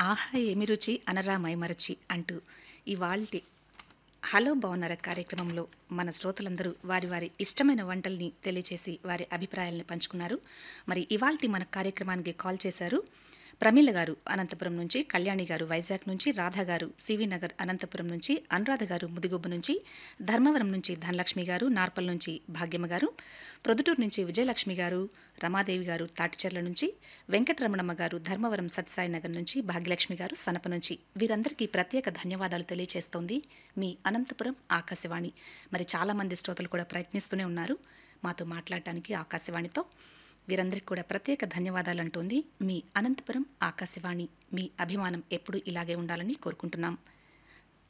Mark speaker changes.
Speaker 1: ఆహా ఏమి రుచి అనరా మైమరచి అంటూ ఇవాల్టి హలో బాగున్నారా కార్యక్రమంలో మన శ్రోతలందరూ వారి వారి ఇష్టమైన వంటల్ని తెలియచేసి వారి అభిప్రాయాల్ని పంచుకున్నారు మరి ఇవాల్టి మన కార్యక్రమానికి కాల్ చేశారు ప్రమీల గారు అనంతపురం నుంచి కళ్యాణి గారు వైజాగ్ నుంచి రాధ గారు సివి నగర్ అనంతపురం నుంచి అనురాధ గారు ముదిగొబ్బు నుంచి ధర్మవరం నుంచి ధనలక్ష్మి గారు నార్పల్ నుంచి భాగ్యమ్మ గారు ప్రొద్దుటూరు నుంచి విజయలక్ష్మి గారు రమాదేవి గారు తాటిచెర్ల నుంచి వెంకటరమణమ్మ గారు ధర్మవరం సత్సాయి నగర్ నుంచి భాగ్యలక్ష్మి గారు సనప నుంచి వీరందరికీ ప్రత్యేక ధన్యవాదాలు తెలియజేస్తోంది మీ అనంతపురం ఆకాశవాణి మరి చాలామంది శ్రోతలు కూడా ప్రయత్నిస్తూనే ఉన్నారు మాతో మాట్లాడటానికి ఆకాశవాణితో వీరందరికీ కూడా ప్రత్యేక ధన్యవాదాలు అంటోంది మీ అనంతపురం ఆకాశవాణి మీ అభిమానం ఎప్పుడూ ఇలాగే ఉండాలని కోరుకుంటున్నాం